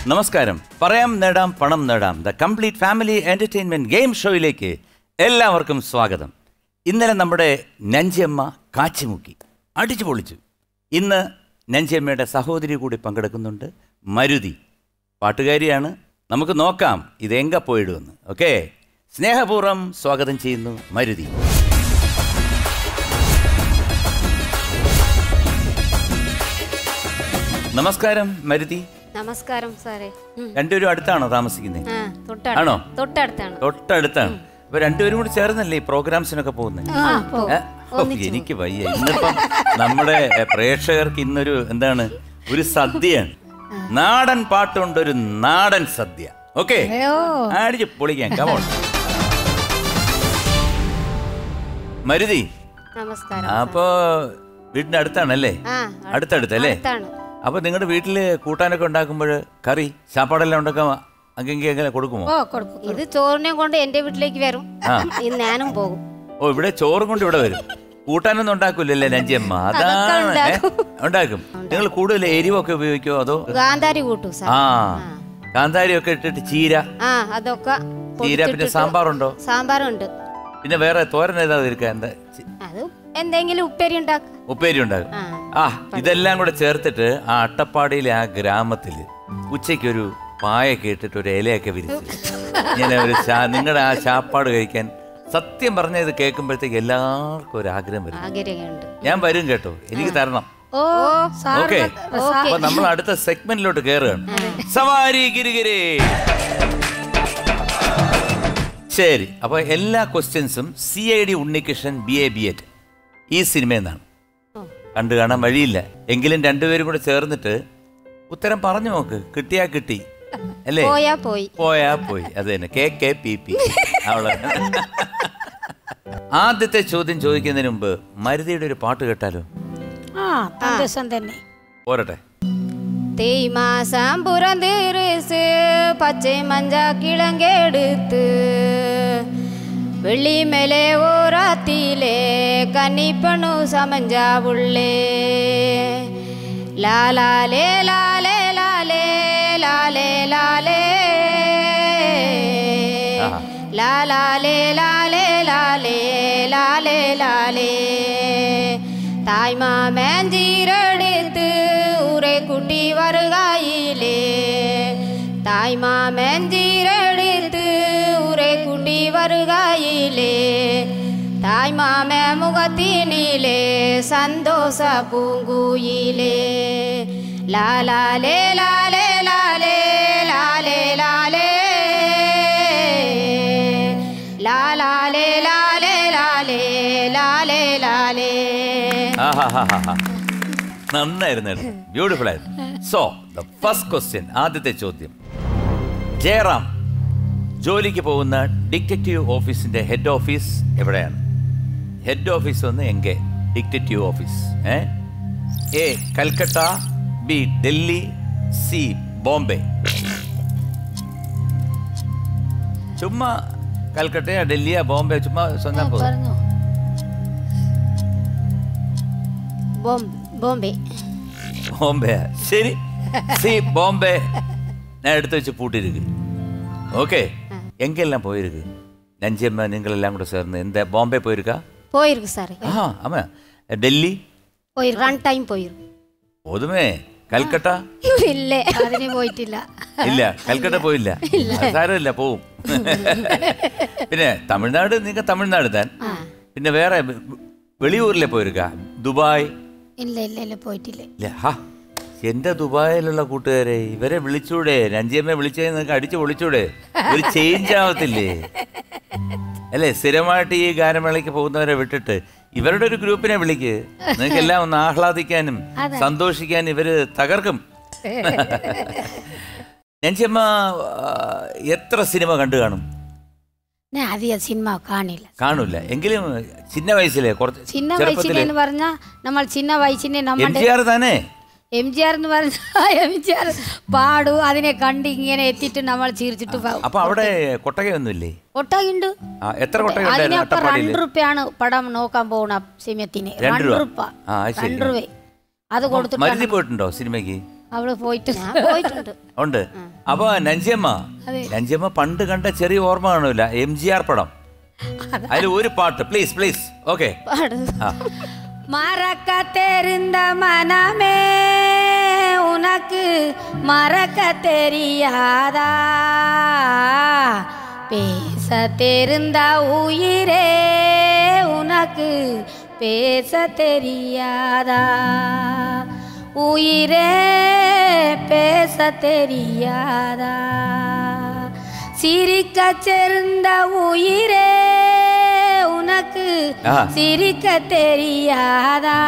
നമസ്കാരം പറയാം നേടാം പണം നേടാം the complete family entertainment game ഷോയിലേക്ക് എല്ലാവർക്കും സ്വാഗതം ഇന്നലെ നമ്മുടെ നഞ്ചിയമ്മ കാച്ചിമുക്കി അടിച്ചു പൊളിച്ചു ഇന്ന് നഞ്ചിയമ്മയുടെ സഹോദരി കൂടി പങ്കെടുക്കുന്നുണ്ട് മരുതി പാട്ടുകാരിയാണ് നമുക്ക് നോക്കാം ഇതെങ്ക പോയിടുമെന്ന് ഓക്കെ സ്നേഹപൂർവ്വം സ്വാഗതം ചെയ്യുന്നു മരുതി നമസ്കാരം മരുതി നമസ്കാരം സാറേ ഉം. രണ്ടുപേരും അടുത്താണോ താമസിക്കുന്നത് ആ തൊട്ടടുത്ത് ആണോ? തൊട്ടടുത്താണ് തൊട്ടടുത്താണ് അപ്പൊ രണ്ടുപേരും കൂടി ചേർന്നല്ലേ ഈ പ്രോഗ്രാംസിനൊക്കെ പോകുന്നത് ആ, പോ. എനിക്ക് വയ്യ ഇന്നിപ്പം നമ്മുടെ എ, പ്രേക്ഷകർക്ക് ഇന്നൊരു എന്താണ് ഒരു സദ്യയാണ് നാടൻ പാട്ടുണ്ട് ഒരു നാടൻ സദ്യ ഓക്കെ അടിച്ച് പൊളിക്കാൻ കമോൺ മരുതി നമസ്കാരം അപ്പോ വീടിന്റെ അടുത്താണല്ലേ ആ അടുത്തടുത്തല്ലേ അടുത്താണ് അപ്പൊ നിങ്ങളുടെ വീട്ടില് കൂട്ടാനൊക്കെ ഉണ്ടാക്കുമ്പോൾ കറി ചാപ്പാടെല്ലാം ഉണ്ടാക്കാൻ അങ്ങെങ്കിൽ എങ്ങനെ കൊടുക്കുമോ ഇത് ചോറിനെ കൊണ്ട് എന്റെ വീട്ടിലേക്ക് വരും ഇന്ന് ഞാനും പോകും ഓ ഇവിടെ ചോറും കൊണ്ട് ഇവിടെ വരും കൂട്ടാനൊന്നും ഉണ്ടാക്കൂലല്ലേ നഞ്ചിയമ്മ അതാണ് ഏ? ഉണ്ടാക്കും നിങ്ങൾ കൂടുതൽ എരിവൊക്കെ ഉപയോഗിക്കുമോ അതോ ഗാന്ധാരി കൂട്ടു സാർ ആ കാന്താരി ഒക്കെ ഇട്ടിട്ട് ചീര ആ അതൊക്കെ ചീര പിന്നെ പൊടിച്ചിട്ടിട്ട് സാമ്പാറുണ്ടോ സാമ്പാറുണ്ട് പിന്നെ വേറെ തോരൻ ഏതാ തീർക്കുക എന്താ ചി- അത് എന്തെങ്കിലും ഉപ്പേരി ഉണ്ടാക്ക ഉപ്പേരി ഉണ്ടാകും ആ ആ ഇതെല്ലാം കൂടെ ചേർത്തിട്ട് ആ അട്ടപ്പാടിയിലെ ആ ഗ്രാമത്തില് ഉച്ചയ്ക്ക് ഒരു പായൊക്കെ ഇട്ടിട്ട് ഒരു ഇലയൊക്കെ വിരിച്ച് ഇങ്ങനെ ഒരു നിങ്ങളുടെ ആ ചാപ്പാട് കഴിക്കാൻ സത്യം പറഞ്ഞ ഇത് കേൾക്കുമ്പോഴത്തേക്ക് എല്ലാവർക്കും ഒരു ആഗ്രഹം വരും ആഗ്രഹമുണ്ട് ഞാൻ വരും കേട്ടോ എനിക്ക് തരണം ഓ ഓക്കെ അപ്പൊ നമ്മൾ അടുത്ത സെഗ്മെന്റിലോട്ട് കയറുകയാണ് സവാരി ഗിരിഗിരി ശരി അപ്പൊ എല്ലാ ക്വസ്റ്റ്യൻസും C I D Unnikrishnan B A B Ed ഈ സിനിമയിൽ നിന്നാണ് കണ്ടു കാണാൻ വഴിയില്ല എങ്കിലും രണ്ടുപേരും കൂടെ ചേർന്നിട്ട് ഉത്തരം പറഞ്ഞു നോക്ക് കിട്ടിയാ കിട്ടി അല്ലേ പോയാ പോയി പോയാ പോയി അത് തന്നെ കെ കെ പി പി അവള് ആദ്യത്തെ ചോദ്യം ചോദിക്കുന്നതിന് മുമ്പ് മരുതിയുടെ ഒരു പാട്ട് കേട്ടാലോ ആ സന്തോഷം തന്നെ പോരട്ടെ തേയ് മാസം പുറന്തീറിസ് പച്ചை മഞ്ച കിളങ്കെടുത്ത് വെള്ളിമേലെ ഓരാത്തിലെ കന്നിപ്പണു സമഞ്ചാവുള്ളേ ലാലാലേ ലാലേ ലാലേ ലാലേ ലാലേ ആഹാ. ലാലാലേ ലാലേ ലാലേ ലാലേ ലാലേ തായ്മാമൻ ജീരെടുത്ത് ഉറെ കുട്ടി വരുകായിലേ തായ്മാമൻ ജീരെടുത്ത് ഉറെ കുട്ടി വരുകായിലേ തായ്മാമ മുഖത്തിനിലെ സന്തോഷ പൂങ്കുയിലേ ലാലാലേ ലാലേ ലാലേ ലാലേ ലാലേ ലാലാലേ ലാലേ ലാലേ ലാലേ ലാലേ ആഹാഹാഹാഹാ. നന്നായിരുന്നു ബ്യൂട്ടിഫുൾ ആയിരുന്നു സോ ദ ഫസ്റ്റ് ക്വസ്റ്റ്യൻ ആദ്യത്തെ ചോദ്യം ജയറാം ജോലിക്ക് പോകുന്ന ഡിറ്റക്റ്റീവ് ഓഫീസിന്റെ ഹെഡ് ഓഫീസ് എവിടെയാണ് ഹെഡ് ഓഫീസ് വന്ന് എങ്കെ detective office A A Calcutta B Delhi C Bombay ചുമ്മാ കൽക്കട്ടയാ ഡൽഹിയാ ബോംബെ ചുമ്മാ സ്വന്തം പോകും പറഞ്ഞു ബോം ബോംബെ ബോംബെ ശരി സി ബോംബെ ഞാൻ എടുத்து വെച്ച് പൂട്ടിയിരിക്കും ஓகே எங்கெல்லாம் போயிருக்கு நஞ்சியம்மா நீங்கள் எல்லாம் கூட சேர்ந்து இந்த பாம்பே போயிருக்கா போயிருக்கு சார் ஆ ஆமா டெல்லி போயிருக்கு ரன் டைம் போயிருக்கு போதுமே കൽക്കട്ട ഇല്ലേ അതിന് പോയിട്ടില്ല ഇല്ല കൽക്കട്ട പോയില്ല അത് സാരമില്ല പോവും പിന്നെ തമിഴ്നാട് നിങ്ങൾ തമിഴ്നാട് താൻ പിന്നെ വേറെ വെളിയൂരിലെ പോയിരിക്ക ദുബായ് ഇല്ല ഇല്ല ഇല്ല പോയിട്ടില്ല ഇല്ല ഹാ എന്റെ ദുബായിലുള്ള കൂട്ടുകാരെ ഇവരെ വിളിച്ചൂടെ രഞ്ജിയമ്മയെ വിളിച്ചേ നിങ്ങൾക്ക് അടിച്ചു പൊളിച്ചൂടെ ഒരു ചേഞ്ച് ആവത്തില്ലേ അല്ലേ സ്ഥിരമായിട്ട് ഈ ഗാനമേളയ്ക്ക് പോകുന്നവരെ വിട്ടിട്ട് ഇവരുടെ ഒരു ഗ്രൂപ്പിനെ വിളിക്ക് നിങ്ങൾക്ക് എല്ലാം ഒന്ന് ആഹ്ലാദിക്കാനും സന്തോഷിക്കാനും ഇവര് തകർക്കും രഞ്ജിയമ്മ ആ, എത്ര സിനിമ കണ്ടു കാണും ഞാൻ അധികം സിനിമ കാണില്ല കാണൂല എങ്കിലും ചിന്ന വയസ്സിലെ കുറച്ച് ചിന്ന ചെറുപ്പത്തിലെ വയസ്സിനെന്ന് പറഞ്ഞാൽ നമ്മൾ ചിന്ന വയസ്സിനെ എം നമ്മുടെ ജി ആർ താനേ എം ജി ആർ എന്ന് പറഞ്ഞാൽ എം ജി ആർ പാടു അതിനെ കണ്ട് ഇങ്ങനെ എത്തിയിട്ട് നമ്മൾ ചിരിച്ചിട്ട് പോകും അപ്പൊ അവിടെ കൊട്ടകയൊന്നുമില്ലേ ഒട്ടകുണ്ട് ആ എത്ര കൊട്ടക ഉണ്ടായിരുന്നു അതിനപ്പം അട്ടപ്പാടിയിൽ രണ്ട് റുപ്യാണ് പടം നോക്കാൻ പോകുന്ന സമയത്തിന് രണ്ട് രണ്ട് രൂപ. റുപ്പ ആ, അത് ശരി. രണ്ട് രൂപ അത് കൊടുത്തിട്ട് മരുതി പോയിട്ടുണ്ടോ സിനിമയ്ക്ക് ആ അവള് പോയിട്ട് ഞാൻ പോയിട്ടുണ്ട് ഉണ്ട് അപ്പൊ നഞ്ചിയമ്മ അതെ. നഞ്ചിയമ്മ പണ്ട് കണ്ട ചെറിയ ഓർമ്മ കാണൂല എം ജി ആർ പടം അതിൽ ഒരു പാട്ട് പ്ലീസ് പ്ലീസ് ഓക്കെ പാട് மறக்க தெரிந்த மனமே உனக்கு மறக்க தெரியாதா பேச தெரிந்த உயிரே உனக்கு பேச தெரியாதா உயிரே பேச தெரியாதா சிரிக்க சேர்ந்த உயிரே உனக்கு ஆ. சிரிக்க தெரியாதா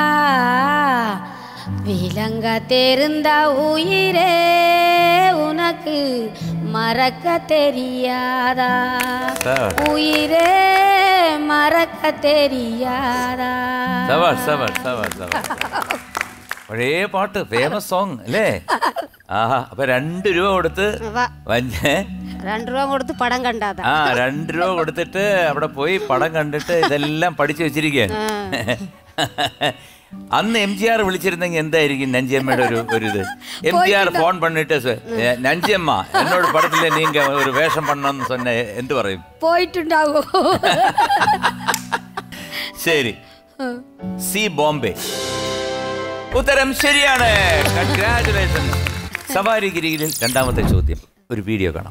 விலங்க தெரிந்த உயிரே உனக்கு மறக்க தெரியாதா Sir. உயிரே மறக்க தெரியாதா സവാഷ് സവാഷ് സവാഷ് സവാഷ് പഴയ പാട്ട് ഫേമസ് സോങ് അല്ലേ ആഹാ അപ്പൊ രണ്ട് രൂപ കൊടുത്ത് വാ. വഞ്ചേ രണ്ടു രൂപ കൊടുത്ത് പടം കണ്ടാതാ ആ രണ്ട് രൂപ കൊടുത്തിട്ട് അവിടെ പോയി പടം കണ്ടിട്ട് ഇതെല്ലാം പഠിച്ചു വെച്ചിരിക്കുകയാണ് അന്ന് എം ജി ആർ വിളിച്ചിരുന്നെങ്കിൽ എന്തായിരിക്കും നഞ്ചിയമ്മയുടെ ഒരു ഒരു ഇത് എം ജി ആർ ഫോൺ പണിട്ട് സ- ഏ, നഞ്ചിയമ്മ എന്നോട് പടത്തിലെ നീങ്ക ഒരു വേഷം പണ്ണെന്ന് சொன்ன എന്ത് പറയും പോയിട്ടുണ്ടാവോ ശരി സി ബോംബെ ഉത്തരം ശരിയാണ് കൺഗ്രാറ്റുലേഷൻ സവാരി ഗിരിയിൽ രണ്ടാമത്തെ ചോദ്യം ഒരു വീഡിയോ കാണാം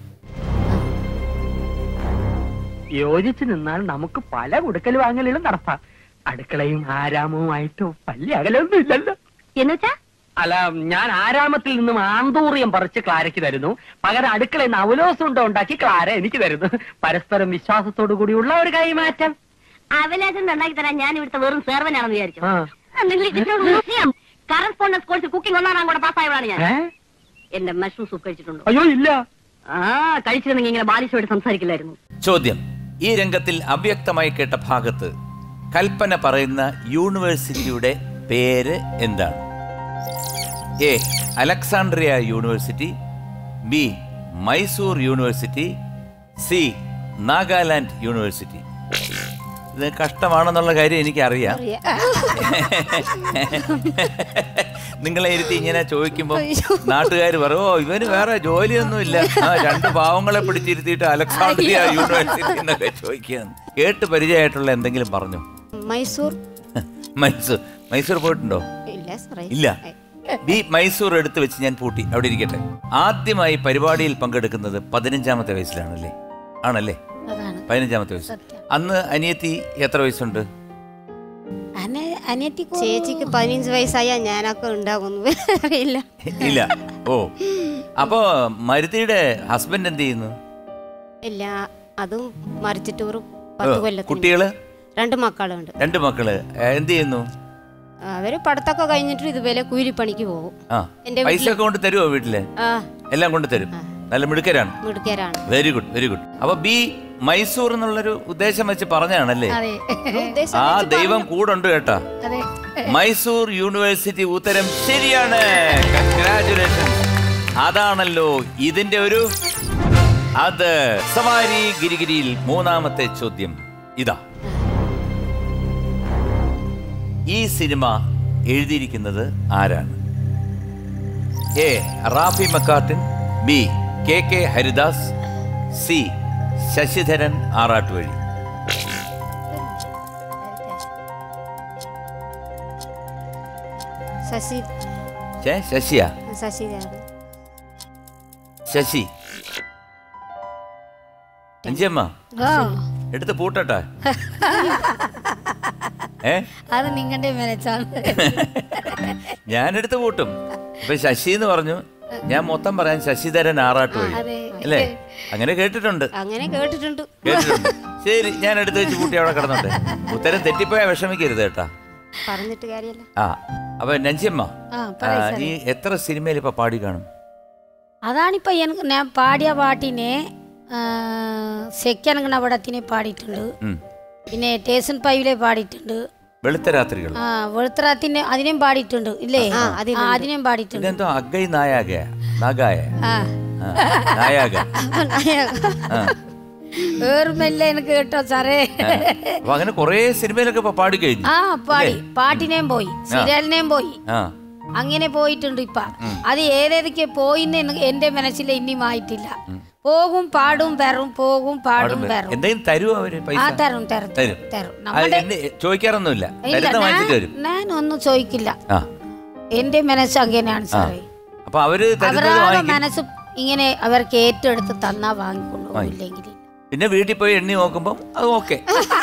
യോജിച്ചു നിന്നാൽ നമുക്ക് പല കൊടുക്കൽ വാങ്ങലുകളും നടത്താം അടുക്കളയും ആരാമവുമായിട്ട് വലിയ അകലൊന്നും ഇല്ലല്ലോ എന്നുവെച്ചാ അല്ല ഞാൻ ആരാമത്തിൽ നിന്നും ആന്തൂറിയം പറിച്ച് ക്ലാരയ്ക്ക് തരുന്നു പകരം അടുക്കളയിൽ നിന്ന് അവലോസം ഉണ്ട ഉണ്ടാക്കി ക്ലാര എനിക്ക് തരുന്നു പരസ്പരം വിശ്വാസത്തോടു കൂടിയുള്ള ഒരു കൈമാറ്റം അവലാശം നന്നാക്കി തരാൻ ഞാൻ ഇവിടുത്തെ വെറും സേർവനാണെന്ന് വിചാരിച്ചു ആ. കറസ്പോണ്ടൻസ് കോഴ്സ് കുക്കിംഗ് ഒന്നാം കൂടെ പാസ്സായവളാണ് ഞാൻ ഏ? എന്റെ മഷ്റൂം സൂപ്പ് കഴിച്ചിട്ടുണ്ടോ അയ്യോ ഇല്ല ആ കഴിച്ചിരുന്നെങ്കിൽ ഇങ്ങനെ ബാലിശോട് സംസാരിക്കില്ലായിരുന്നു ചോദ്യം ഈ രംഗത്തിൽ അവ്യക്തമായി കേട്ട ഭാഗത്ത് കൽപ്പന പറയുന്ന യൂണിവേഴ്സിറ്റിയുടെ പേര് എന്താണ് A Alexandria university B Mysore university C Nagaland university ഇത് കഷ്ടമാണെന്നുള്ള കാര്യം എനിക്കറിയാം നിങ്ങളെ ഇരുത്തി ഇങ്ങനെ ചോദിക്കുമ്പോൾ നാട്ടുകാർ പറയും ഓ ഇവന് വേറെ ജോലിയൊന്നുമില്ല ആ രണ്ട് പാവങ്ങളെ പിടിച്ചിരുത്തിയിട്ട് അലക്സാണ്ട്രിയ യൂണിവേഴ്സിറ്റി എന്നൊക്കെ ചോദിക്കുകയാണ് കേട്ട് പരിചയമായിട്ടുള്ള എന്തെങ്കിലും പറഞ്ഞു മൈസൂർ മൈസൂർ മൈസൂർ പോയിട്ടുണ്ടോ ഇല്ല സാറേ ഇല്ല ബി മൈസൂർ എടുത്തു വെച്ച് ഞാൻ പൂട്ടി അവിടെ ഇരിക്കട്ടെ ആദ്യമായി പരിപാടിയിൽ പങ്കെടുക്കുന്നത് പതിനഞ്ചാമത്തെ വയസ്സിലാണല്ലേ ആണല്ലേ അതാണ് പതിനഞ്ചാമത്തെ വയസ്സ് സത്യം. അന്ന് അനിയത്തി എത്ര വയസ്സുണ്ട് അനെ- അനിയത്തിക്ക് ചേച്ചിക്ക് പതിനഞ്ച് വയസ്സായാൽ ഞാനൊക്കെ ഉണ്ടാകുന്നു അറിയില്ല ഇല്ല ഓ അപ്പോ മരുതിയുടെ ഹസ്ബൻഡ് എന്ത് ചെയ്യുന്നു ഇല്ല അതും മരിച്ചിട്ട് ഒരു പത്ത് ഓ, കൊല്ലത്തിന് കുട്ടികള് രണ്ട് മക്കളുണ്ട് രണ്ട് മക്കള് ഏ, എന്ത് ചെയ്യുന്നു അവര് പഠിത്തമൊക്കെ കഴിഞ്ഞിട്ട് ഇതുപോലെ കൂലിപ്പണിക്ക് പോകും ആ എന്റെ പൈസ വീട്ടില് ഒക്കെ കൊണ്ട് തരുമോ വീട്ടില് ആ എല്ലാം കൊണ്ട് തരും നല്ല മിടുക്കരാണ് മിടുക്കരാണ് വെരി ഗുഡ് വെരി ഗുഡ് അപ്പൊ ബി മൈസൂർ എന്നുള്ളൊരു ഉദ്ദേശം വെച്ച് പറഞ്ഞാണല്ലേ അതെ ഉദ്ദേശം ആ ദൈവം കൂടുണ്ട് കേട്ടാ അതെ മൈസൂർ യൂണിവേഴ്സിറ്റി ഉത്തരം ശരിയാണ് കൺഗ്രാറ്റുലേഷൻ അതാണല്ലോ ഇതിന്റെ ഒരു അത് സവാരി ഗിരിഗിരിയിൽ മൂന്നാമത്തെ ചോദ്യം ഇതാ ഈ സിനിമ എഴുതിയിരിക്കുന്നത് ആരാണ് A Rafi Mecartin B K K Haridas C Sasidharan Arattuvazhi Sasi ഛേ, ശശിയാ ശശിധരൻ ശശി അഞ്ചമ്മ ആ എടുത്ത് പൂട്ടട്ടെ ഏ അത് നിങ്ങളുടെ മേലച്ചാണ് ഞാനെടുത്ത് പൂട്ടും ഇപ്പൊ ശശി എന്ന് പറഞ്ഞു ഞാൻ മൊത്തം പറയാൻ ശശിധരൻ ആറാട്ട് വഴി അതെ. അല്ലേ അങ്ങനെ കേട്ടിട്ടുണ്ട് അങ്ങനെ കേട്ടിട്ടുണ്ട് കേട്ടിട്ടുണ്ട് ശരി ഞാൻ എടുത്ത് വെച്ച് പൂട്ടി അവിടെ കിടന്നോട്ടെ ഉത്തരം തെറ്റിപ്പോയാ വിഷമിക്കരുത് കേട്ടാ പറഞ്ഞിട്ട് കാര്യമല്ല ആ അപ്പൊ നഞ്ചിയമ്മ ആ ആ, പറയ് സാറേ. നീ എത്ര സിനിമയിൽ ഇപ്പൊ പാടി കാണും അതാണിപ്പോൾ എനിക്ക് ഞാൻ പാടിയ പാട്ടിനെ സെക്കനങ്ങണ പടത്തിനെ പാടിയിട്ടുണ്ട് ഉം. പിന്നെ ടേസൺ പൈവിലെ പാടിയിട്ടുണ്ട് വെളുത്ത രാത്രികൾ ആ വെളുത്തറാത്തിൻ്റെ അതിനെയും പാടിയിട്ടുണ്ട് ഇല്ലേ ആ, ആ, അതിനുണ്ട്. അതിനെയും പാടിയിട്ടുണ്ട് പിന്നെന്തോ അഗൈ നായാക നാഗായ ആ ആ, നായാക ആ. ഓർമ്മയില്ല എനിക്ക് കേട്ടോ സാറേ അപ്പൊ അങ്ങനെ കൊറേ സിനിമയിലൊക്കെ ഇപ്പൊ പാടി കഴിഞ്ഞു ആ പാടി പാട്ടിനെയും പോയി സീരിയലിനെയും പോയി ആ അങ്ങനെ പോയിട്ടുണ്ട് ഇപ്പ അത് ഏതേതൊക്കെ പോയിന്ന് എന്ന് എന്റെ മനസ്സിൽ ഇനിയും ആയിട്ടില്ല പോകും പാടും പെറും പോകും പാടും പെറും എന്തെങ്കിലും തരുമോ അവര് ആ പൈസ തരും തരും തരും തരും അത് നമ്മുടെ എന്നെ ചോദിക്കാറൊന്നുമില്ല ഇല്ല തരുന്ന വാങ്ങിച്ചിട്ട് ഞാൻ വരും ഞാനൊന്നും ചോദിക്കില്ല ആ എന്റെ മനസ്സ് അങ്ങനെയാണ് സാറേ അപ്പൊ അവര് തരുന്നത് അവരുടെ വാങ്ങിക്കും മനസ്സ് ഇങ്ങനെ അവർക്ക് ഏറ്റെടുത്ത് തന്നാ വാങ്ങിക്കൊണ്ടു പോയില്ലെങ്കിൽ പിന്നെ വീട്ടിൽ പോയി എണ്ണി നോക്കുമ്പോൾ അത് ഓക്കെ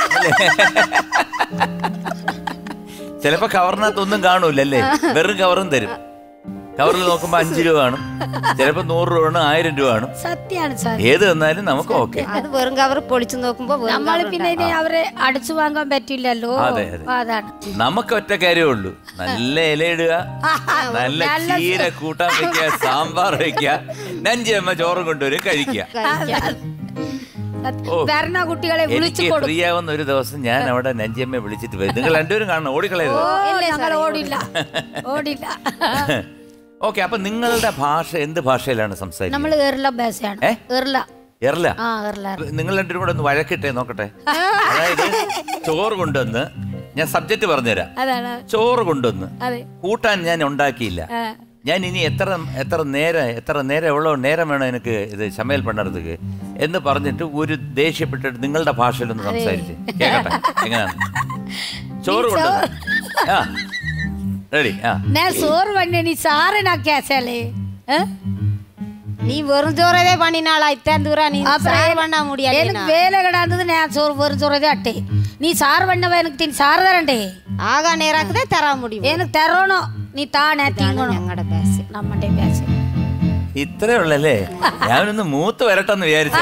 ചിലപ്പോ കവറിനകത്തൊന്നും കാണൂല അല്ലേ വെറും കവറും തരും കവറിൽ നോക്കുമ്പോ അഞ്ച് രൂപ കാണും ചിലപ്പോ നൂറ് രൂപ കാണും ആയിരം രൂപ കാണും സത്യാണ് സാർ ഏത് തന്നാലും നമുക്ക് ഓക്കെ അത് വെറും കവർ പൊളിച്ചു നോക്കുമ്പോ വെറും നമ്മൾ cover പിന്നെ ഇനി അവരെ അടിച്ചു വാങ്ങാൻ പറ്റില്ലല്ലോ അതെ, അതെ. അതാണ് നമുക്ക് ഒറ്റ കാര്യമേ ഉള്ളൂ നല്ല ഇലയിടുക നല്ല ചീര കൂട്ടാൻ വെക്കുക സാമ്പാർ വെക്കുക നഞ്ചമ്മ ചോറും കൊണ്ടുവരും കഴിക്കുക ഓ. വരണ കുട്ടികളെ വിളിച്ചു എനിക്ക് കൊടുക്കും ഫ്രീ ആവുന്ന ഒരു ദിവസം ഞാൻ അവിടെ നഞ്ചിയമ്മയെ വിളിച്ചിട്ട് വരും നിങ്ങൾ രണ്ടുപേരും കാണണം ഓടിക്കളയരുത് ഓ ഞങ്ങൾ ഓടില്ല ഓടില്ല ഓക്കെ അപ്പൊ നിങ്ങളുടെ ഭാഷ എന്ത് ഭാഷയിലാണ് സംസാരിക്കുന്നത് നമ്മൾ ഏറില ഭാഷയാണ് ഏ? ഏറില എറല ആ ഏറില നിങ്ങൾ രണ്ടുപേരും കൂടെ ഒന്ന് വഴക്കിട്ടേ നോക്കട്ടെ അതായത് ചോറ് കൊണ്ടുവന്ന് ഞാൻ സബ്ജക്റ്റ് പറഞ്ഞുതരാം അതാണ് ചോറ് കൊണ്ടുവന്ന് അതെ കൂട്ടാൻ ഞാൻ ഉണ്ടാക്കിയില്ല ആ. ഞാൻ ഇനി എത്ര എത്ര നേരം എത്ര നേരം എவ்வளோ നേരം വേണം എനിക്ക് ഇത് ശമയൽ പണ്ടറത്തേക്ക് എന്ന് പറഞ്ഞിട്ട് ഒരു ദേഷ്യപ്പെട്ടിട്ട് നിങ്ങളുടെ ഭാഷയിലൊന്ന് സംസാരിച്ച് കേക്കട്ടെ എങ്ങനെയാണ് ചോറ് കൊണ്ടുവന്ന് ആ റെഡി ആ ഞാൻ സോറ് പണി നീ സാറ് നാ കേസല്ലേ நீ வெறும் சோறதே பண்ணினாளா இத்தனை தூரம் நீ சார் பண்ண முடியாது எனக்கு வேலை கிடாந்தது நான் சோறு வெறும் சோறதே அட்டே நீ சார் பண்ணவ எனக்கு தின் சார் தரண்டே ஆகா நேராக்குதே தர முடியும் எனக்கு தரணும் நீ தானே திங்கணும் ഞങ്ങളുടെ പേശ നമ്മടെ ഭാഷ ഇത്രേ ഉള്ളല്ലേ ഞാനൊന്ന് മൂത്ത് വരട്ടെന്ന് വിചാരിച്ചു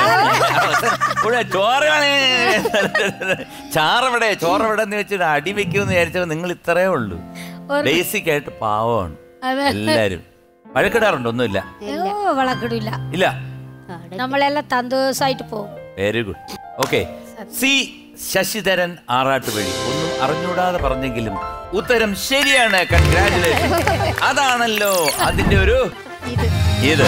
ചോറ ചാറവിടെ ചോറവിടെ എന്ന് വെച്ചിട്ട് അടി വെക്കുമെന്ന് വിചാരിച്ചപ്പോ നിങ്ങൾ ഇത്രേ ഉള്ളൂ ബേസിക് ആയിട്ട് പാവമാണ് അതെ. എല്ലാരും വഴക്കിടാറുണ്ട് ഒന്നുമില്ല ഓ വളക്കിടില്ല ഇല്ല നമ്മളെല്ലാം സന്തോഷമായിട്ട് പോകും very good okay C Sasidharan Arattuvazhi ഒന്നും അറിഞ്ഞൂടാതെ പറഞ്ഞെങ്കിലും ഉത്തരം ശരിയാണ് കൺഗ്രാറ്റുലേഷൻ അതാണല്ലോ അതിന്റെ ഒരു ഇത്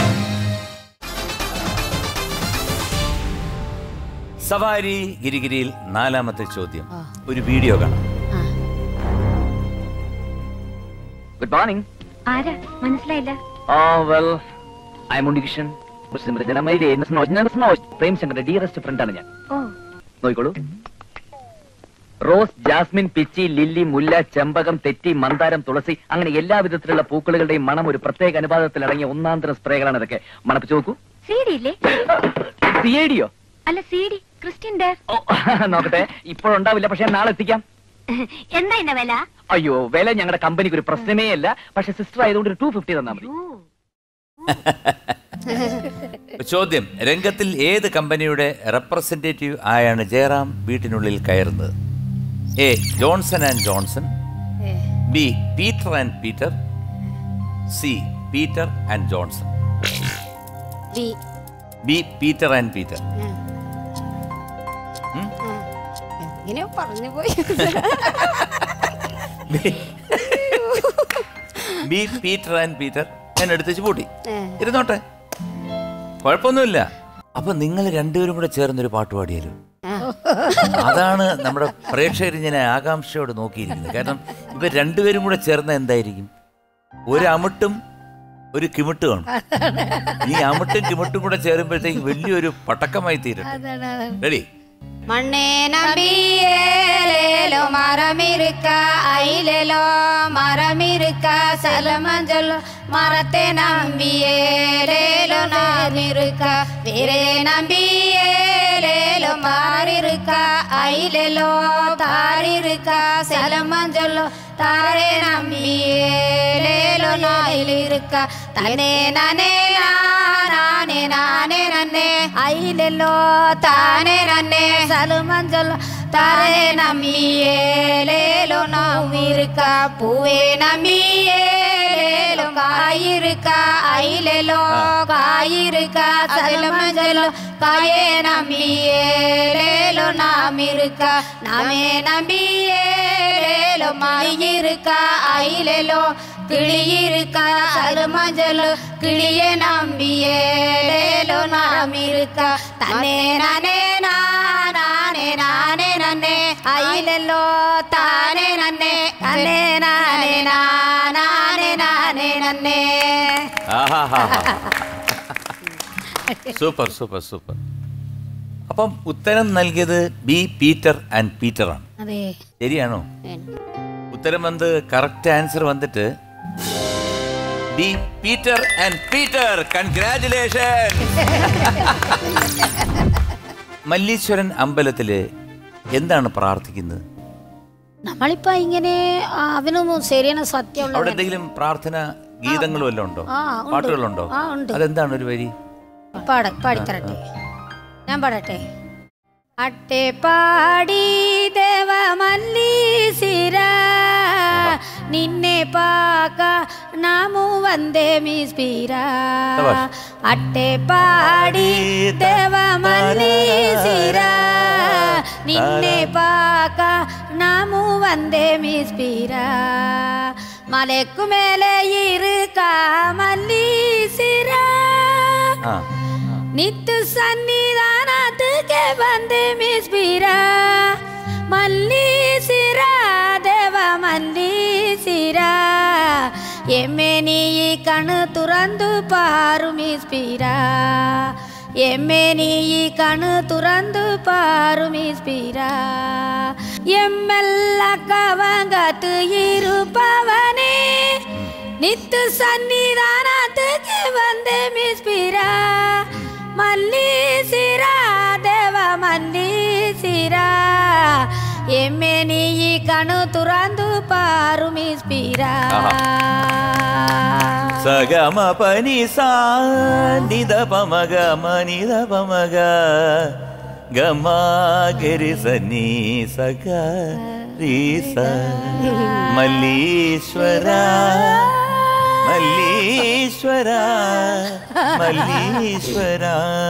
സവാരി ഗിരിഗിരിയിൽ നാലാമത്തെ ചോദ്യം ഒരു വീഡിയോ കാണാം ഗുഡ് മോർണിംഗ് ആരാ മനസ്സിലായില്ല ആ വെൽ ഐ എം ഉണ്ണികൃഷ്ണൻ സ്മൃതിജനമയിലെ പ്രേംശങ്കറിന്റെ ഡിയറസ്റ്റ് ഫ്രണ്ടാണ് ഞാൻ ഓ നോക്കിക്കോളൂ റോസ് ജാസ്മിൻ പിച്ചി ലില്ലി മുല്ല ചെമ്പകം തെറ്റി മന്ദാരം തുളസി അങ്ങനെ എല്ലാ വിധത്തിലുള്ള പൂക്കളുടെയും മണം ഒരു പ്രത്യേക അനുപാതത്തിൽ അടങ്ങിയ ഒന്നാം തരം സ്പ്രേകളാണ് ഇതൊക്കെ മണപ്പിച്ച് നോക്കൂ സി ഡി ഇല്ലേ സിഐഡിയോ അല്ല സി ഡി ക്രിസ്ത്യൻ ഡയർ ഓ നോക്കട്ടെ ഇപ്പോഴുണ്ടാവില്ല പക്ഷെ നാളെ എത്തിക്കാം എന്താ എന്റെ വില അയ്യോ വില ഞങ്ങളുടെ കമ്പനിക്ക് ഒരു പ്രശ്നമേ അല്ല പക്ഷെ സിസ്റ്റർ ആയതുകൊണ്ട് ഒരു ടു ഫിഫ്റ്റി തന്നാൽ മതി ചോദ്യം രംഗത്തിൽ ഏത് കമ്പനിയുടെ റെപ്രസെന്റേറ്റീവ് ആയാണ് ജയറാം വീട്ടിനുള്ളിൽ കയറുന്നത് A Johnson and Johnson B Peter and Peter C Peter and Johnson B B Peter and Peter ഇങ്ങനെ പറഞ്ഞു പോയി ബി പീറ്റർ ആൻഡ് പീറ്റർ ഞാൻ എടുത്തേച്ച് പൂട്ടി ഇരുന്നോട്ടെ കുഴപ്പമൊന്നുമില്ല അപ്പൊ നിങ്ങൾ രണ്ടുപേരും കൂടെ ചേർന്നൊരു പാട്ട് പാടിയാലോ അതാണ് നമ്മുടെ പ്രേക്ഷകർ ഇങ്ങനെ ആകാംക്ഷയോട് നോക്കിയിരിക്കുന്നത് കാരണം ഇവർ രണ്ടുപേരും കൂടെ ചേർന്ന എന്തായിരിക്കും ഒരു അമിട്ടും ഒരു കിമിട്ടുമാണ് ഈ അമിട്ടും കിമിട്ടും കൂടെ ചേരുമ്പോഴത്തേക്ക് വലിയൊരു പടക്കമായി തീരും റെഡി മണ്ണേ നമ്പിയേലേലോ മരമിരുക്ക അയിലേലോ മരമിരുക്ക സലമഞ്ചലോ മരത്തെ നമ്പിയേലേലോ നാമിരുക്ക വേറെ നമ്പിയേലേലോ മാറിരുക്ക അയിലേലോ താരിരുക്ക സലമഞ്ചലോ താരെ നമ്പിയേലേലോ നായിലിരുക്ക തന്നെ നനേ നാനേ നാനേ നന്നെ അയിലല്ലോ താനെ നന്നെ സലുമഞ്ചലോ താരെ നമ്മിയേലേലോ നൗമിരുക്ക പൂവേ നമ്മിയേലേലോ കായിരിക്ക അയിലല്ലോ കായിരിക്ക സലുമഞ്ചലോ കായേ നമ്മിയേലേലോ നാമിരുക്ക നാമേ നമ്മിയേലേലോ മായിരിക്ക അയിലല്ലോ കിളിயிருக்க சருமஞ்சலு கிளிய நம்பியேலேலோ நாம் இருக்க தன்னே நானே நானே நானே நன்னே அயிலெல்லோ தானே நன்னே தன்னே நானே நானே நானே തന്നെ സൂപ്പർ സൂപ്പർ സൂപ്പർ അപ്പം ഉത്തരം നൽകിയത് ബി പീറ്റർ ആൻഡ് പീറ്റർ ആണ് അതെ ശരിയാണോ ഉത്തരം വന്ന് കറക്റ്റ് ആൻസർ വന്നിട്ട് B Peter and Peter congratulation Malleeswaran അമ്പലത്തില് എന്താണ് പ്രാർത്ഥിക്കുന്നത് നമ്മളിപ്പോ ഇങ്ങനെ ആ, അതിനൊന്നും ശരിയാണ് അവിടെ സത്യമുള്ള എന്തെങ്കിലും പ്രാർത്ഥന ഗീതങ്ങളും എല്ലാം ഉണ്ടോ ആ, ഉണ്ട്. പാട്ടുകളുണ്ടോ ആ, ഉണ്ട്. അതെന്താണ് ഒരു വരി പാട പാടിത്തരട്ടെ ഞാൻ പാടട്ടെ അട്ടെ പാടി ദേവ മല്ലീസിര നിന്നെ പാക നാമു വന്ദേ മിസ്പീര ശബാഷ്. അട്ടെ പാടി ദേവ മല്ലീസിര നിന്നെ പാക നാമു വന്ദേ മിസ്പീര മലക്കുമേലെ ഇരുക്ക മല്ലീസിര ആ നിത്യ സന്നിധാനത്തുക്ക് വന്ന് മിസ്ബിര മല്ലീസിര ദേവ മല്ലീസിര എമ്മെ നീ ഈ കണ്ണ് തുറന്നു പാറു മിസ്ബിര എമ്മെ നീ ഈ കണ്ണ് തുറന്നു പാറു മിസ്ബിര എമ്മെല്ല കവങ്കത്ത് ഇരുപ്പവനേ നിത്യ സന്നിധാനത്തുക്ക് വന്ന് മിസ്ബിര മല്ലീസിര ദേവ മല്ലീസിര എമ്മെ നീ ഈ കണു തുറന്നു പാറു മിസ്ബിര സഗമ പനി സാ നിത പമഗ മനിത പമഗ ഗമ ഗരി സനി സഗ രീ സ മല്ലീശ്വര മല്ലീശ്വര മല്ലീശ്വര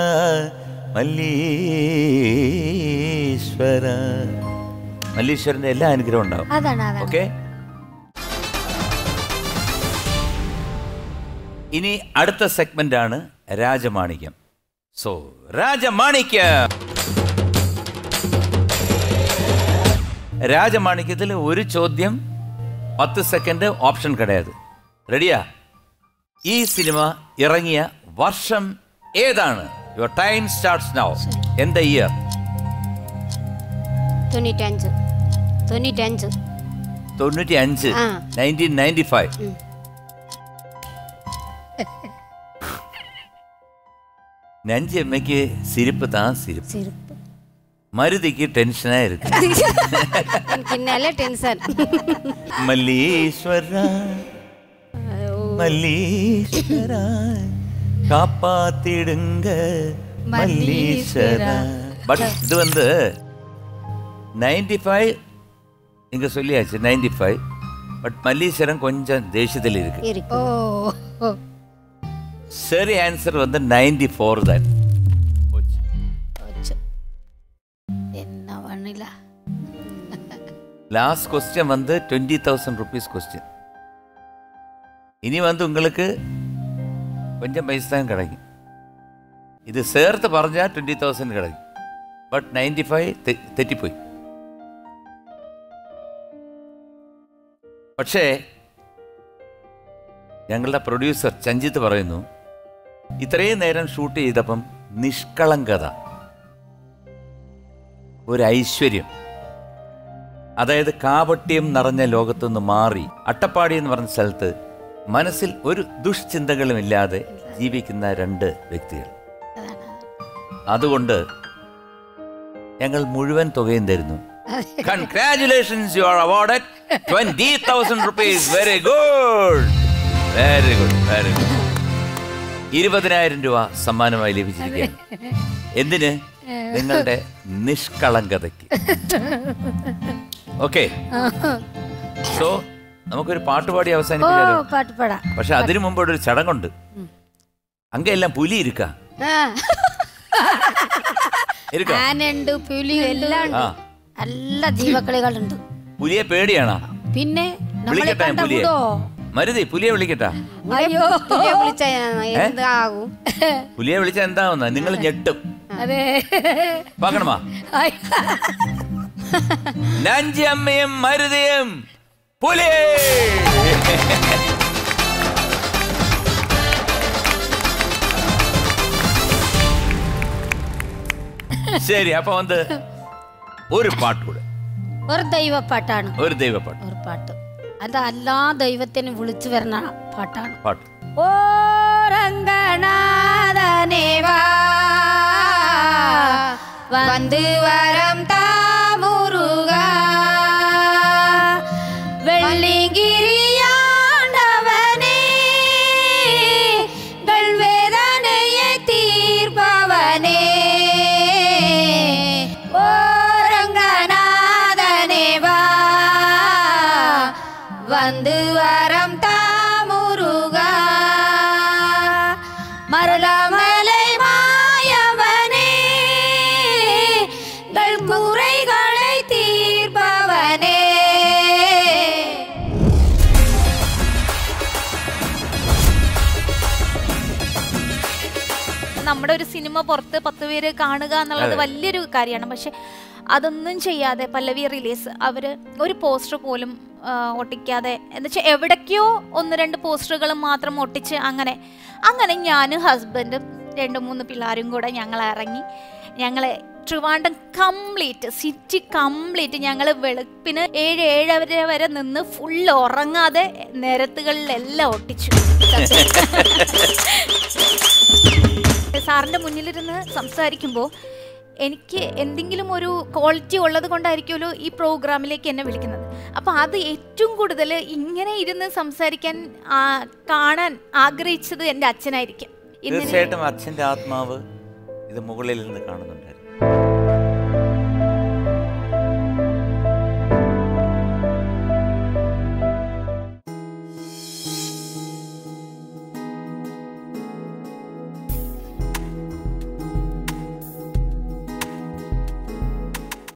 മല്ലീശ്വര മല്ലീശ്വരന്റെ എല്ലാ അനുഗ്രഹവും ഉണ്ടാവും അതാണ് അതാണ് ഓക്കെ ഇനി അടുത്ത സെഗ്മെന്റ് ആണ് രാജമാണിക്യം സോ രാജമാണിക്യം രാജമാണിക്യത്തിൽ ഒരു ചോദ്യം പത്ത് സെക്കൻഡ് ഓപ്ഷൻ കിടയത് റെഡിയാ ഈ സിനിമ ഇറങ്ങിയ വർഷം ഏതാണ് യുവർ ടൈം സ്റ്റാർട്ട്സ് നൗ എന്ത ഇയർ തൊണ്ണൂറ്റഞ്ച് തൊണ്ണൂറ്റഞ്ച് തൊണ്ണൂറ്റി അഞ്ച് ആ. നയൻറ്റീൻ നയൻറ്റി ഫൈവ് நஞ்சு அம்மைக்கு சிரிப்பு தான் சிரிப்பு சிரிப்பு மருதிக்கு டென்ஷனா இருக்கு பின்னாலே டென்ஷன் மல்லீஸ்வரா மல்லீஸ்வரா காப்பாத்திடுங்க மல்லீஸ்வரா பட் இது வந்து நைன்டி ஃபைவ் இங்க சொல்லியாச்சு நைன்டி ஃபைவ் பட் மல்லீஸ்வரன் கொஞ்சம் தேசத்தில் இருக்கு ഓ இருக்கு ഓ. சரி ஆன்சர் வந்து நைன்டி ஃபோர் தான் போச்சு. ഒച്ച. എന്നാ വണ്ണില്ല லாஸ்ட் கொஸ்டின் வந்து டுவெண்ட்டி தௌசண்ட் ருபீஸ் கொஸ்டின் இனி வந்து உங்களுக்கு கொஞ்சம் பைசா தான் கிடைக்கும் இது சேர்த்து പറഞ്ഞാൽ ട്വൻറ്റി തൗസൻഡ് கிடைக்கும் ബട്ട് നയൻറ്റി ഫൈവ് തെറ്റിപ്പോയി പക്ഷേ ഞങ്ങളുടെ പ്രൊഡ്യൂസർ ചഞ്ചിത്ത് പറയുന്നു ഇത്രയും നേരം ഷൂട്ട് ചെയ്തപ്പം നിഷ്കളങ്കത ഒരു ഐശ്വര്യം അതായത് കാപട്യം നിറഞ്ഞ ലോകത്തുനിന്ന് മാറി അട്ടപ്പാടി എന്ന് പറഞ്ഞ സ്ഥലത്ത് മനസ്സിൽ ഒരു ദുഷ്ചിന്തകളും ഇല്ലാതെ ജീവിക്കുന്ന രണ്ട് വ്യക്തികൾ അതുകൊണ്ട് ഞങ്ങൾ മുഴുവൻ തുകയും തരുന്നു congratulations you are awarded twenty thousand rupees very good very good very good ഇരുപതിനായിരം രൂപ സമ്മാനമായി ലഭിച്ചിരിക്കുകയാണ് എന്തിന് നിങ്ങളുടെ നിഷ്കളങ്കതയ്ക്ക് ഓക്കെ സോ നമുക്കൊരു പാട്ടുപാടി ഓ അവസാനിപ്പിക്കാലോ പാട്ട് പാടാ പക്ഷെ അതിനു മുമ്പ് ഇവിടെ ഒരു ചടങ്ങുണ്ട് അങ്ങെല്ലാം പുലി ഇരിക്ക ഇരിക്ക ആനയുണ്ട് പുലിയുണ്ട് എല്ലാം ആ എല്ലാ ജീവക്കളികളുണ്ട് പുലിയെ പേടിയാണോ പിന്നെ നമ്മളെ വിളിക്കട്ടെ കണ്ട പുലിയെ വിടോ മരുതി പുലിയെ വിളിക്കട്ടാ അയ്യോ പുലിയെ വിളിച്ച എന്താകും പുലിയെ വിളിച്ച എന്താവുന്ന നിങ്ങൾ ഞെട്ടും അതെ പാക്കണമാ അയ്യ. നഞ്ചി അമ്മയും മരുതിയും പുലി ശരി അപ്പൊ വന്ന് ഒരു പാട്ട് കൂടെ ഒരു ദൈവപ്പാട്ടാണ് ഒരു ദൈവപ്പാട്ട് ഒരു പാട്ട് അത് എല്ലാ ദൈവത്തിനും വിളിച്ചു വരുന്ന പാട്ടാണ് പാട്ട് ഓ രംഗനാഥനേവാ வந்து வரம் தாமுருக வெள்ளிங்கிரியாண்டவனே வேதனையை தீர்ப்பவனே ஓ ரங்கநாதனேவா வந்து வரம் தாமுருகா மருளமலை மாயவனே கள் குறைகளை தீர்ப்பவனே നമ്മുടെ ഒരു സിനിമ പുറത്ത് പത്ത് പേര് കാണുക എന്നുള്ളത് വലിയൊരു കാര്യമാണ് പക്ഷെ അതൊന്നും ചെയ്യാതെ പല്ലവി റിലീസ് അവര് ഒരു പോസ്റ്റർ പോലും ആ, ഒട്ടിക്കാതെ എന്ന് വെച്ചാൽ എവിടേക്കോ ഒന്ന് രണ്ട് പോസ്റ്ററുകൾ മാത്രം ഒട്ടിച്ച് അങ്ങനെ അങ്ങനെ ഞാനും ഹസ്ബൻഡും രണ്ട് മൂന്ന് പിള്ളേരും കൂടെ ഞങ്ങൾ ഇറങ്ങി ഞങ്ങൾ ട്രിവാൻഡം കംപ്ലീറ്റ് സിറ്റി കംപ്ലീറ്റ് ഞങ്ങൾ വെളുപ്പിന് ഏഴ് ഏഴര വരെ നിന്ന് ഫുൾ ഉറങ്ങാതെ നിരത്തുകളിലെല്ലാം ഒട്ടിച്ചു സാറിന്റെ മുന്നിലിരുന്ന് സംസാരിക്കുമ്പോൾ എനിക്ക് എന്തെങ്കിലും ഒരു ക്വാളിറ്റി ഉള്ളത് കൊണ്ടായിരിക്കുമല്ലോ ഈ പ്രോഗ്രാമിലേക്ക് എന്നെ വിളിക്കുന്നത് അപ്പോൾ അത് ഏറ്റവും കൂടുതൽ ഇങ്ങനെ ഇരുന്ന് സംസാരിക്കാൻ ആ, കാണാൻ ആഗ്രഹിച്ചത് എൻ്റെ അച്ഛനായിരിക്കും ഇന്നലെ തീർച്ചയായിട്ടും അച്ഛന്റെ ആത്മാവ് ഇത് മുകളിൽ നിന്ന് കാണുന്നുണ്ടായിരുന്നു